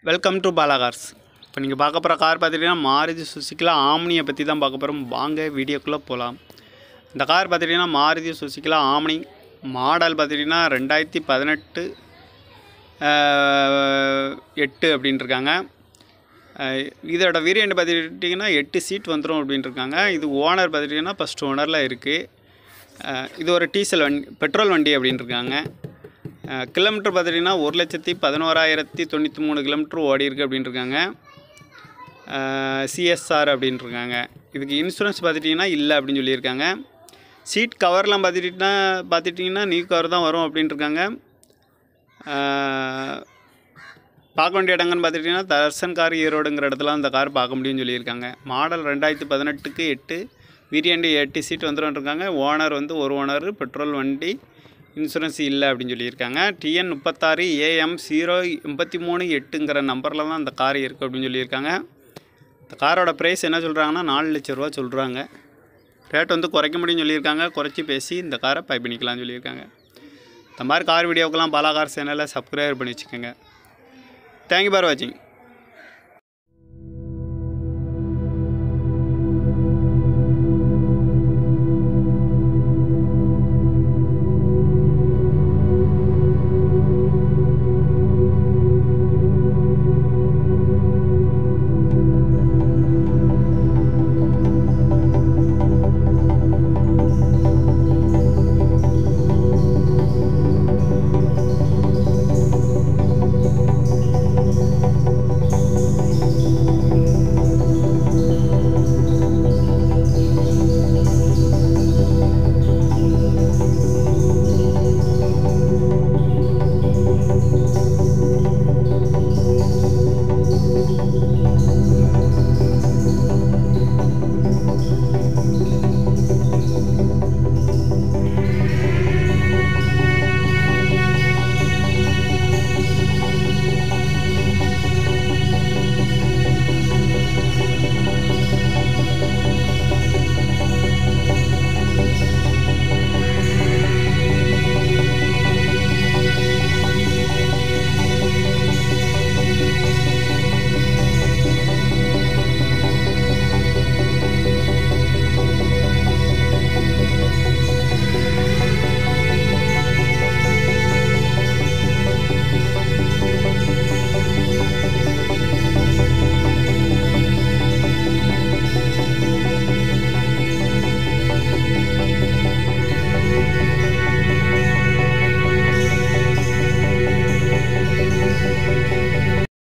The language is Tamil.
வெல்கம் டு பாலா கார்ஸ் இப்போ நீங்கள் பார்க்க போகிற கார் பார்த்துட்டிங்கன்னா மாருதி சுசுக்கியில் ஆம்னியை பற்றி தான் பார்க்க போகிறோம் வாங்க வீடியோக்குள்ளே போகலாம் இந்த கார் பார்த்துட்டிங்கன்னா மாருதி சுசுக்கியில் ஆம்னி மாடல் பார்த்துட்டிங்கன்னா ரெண்டாயிரத்தி பதினெட்டு எட்டு அப்படின்ட்டு இருக்காங்க அஹ் இதோட வேரியண்ட் பார்த்துக்கிட்டிங்கன்னா எட்டு சீட் வந்துடும் அப்படின்ட்டு இருக்காங்க இது ஓனர் பார்த்துட்டிங்கன்னா ஃபஸ்ட் ஓனரில் இருக்குது இது ஒரு டீசல் வண்டி பெட்ரோல் வண்டி அப்படின்ட்டு இருக்காங்க அஹ் கிலோமீட்டர் பார்த்துட்டிங்கன்னா ஒரு லட்சத்தி பதினோராயிரத்தி தொண்ணூற்றி மூணு கிலோமீட்டர் ஓடி இருக்கு அப்படின்ட்டு இருக்காங்க சிஎஸ்ஆர் அப்படின்ட்டு இருக்காங்க இதுக்கு இன்சூரன்ஸ் பார்த்துட்டிங்கன்னா இல்லை அப்படின்னு சொல்லியிருக்காங்க சீட் கவர்லாம் பார்த்துட்டிங்கன்னா பார்த்துட்டிங்கன்னா நியூ கவர் தான் வரும் அப்படின்ட்டு இருக்காங்க அஹ் பார்க்க வேண்டிய இடங்கன்னு பார்த்துட்டிங்கன்னா தர்சன் கார் ஈரோடுங்கிற இடத்துல அந்த கார் பார்க்க முடியும்னு சொல்லியிருக்காங்க மாடல் ரெண்டாயிரத்தி பதினெட்டுக்கு எட்டு வீரியண்டு எட்டு சீட் வந்துடும் இருக்காங்க ஓனர் வந்து ஒரு ஓனர் பெட்ரோல் வண்டி இன்சூரன்ஸ் இல்லை அப்படின்னு சொல்லியிருக்காங்க டிஎன் முப்பத்தாறு ஏஎம் ஜீரோ எண்பத்தி மூணு எட்டுங்கிற நம்பரில் தான் அந்த கார் இருக்குது அப்படின்னு சொல்லியிருக்காங்க இந்த காரோட ப்ரைஸ் என்ன சொல்கிறாங்கன்னா நாலு லட்ச ரூபா சொல்கிறாங்க ரேட் வந்து குறைக்க முடியும்னு சொல்லியிருக்காங்க குறைச்சி பேசி இந்த காரை பை பண்ணிக்கலாம்னு சொல்லியிருக்காங்க இந்த மாதிரி கார் வீடியோக்கெல்லாம் பாலா கார் சேனலில் சப்ஸ்கிரைப் பண்ணி வச்சுக்கோங்க தேங்க்யூ ஃபார் வாட்சிங்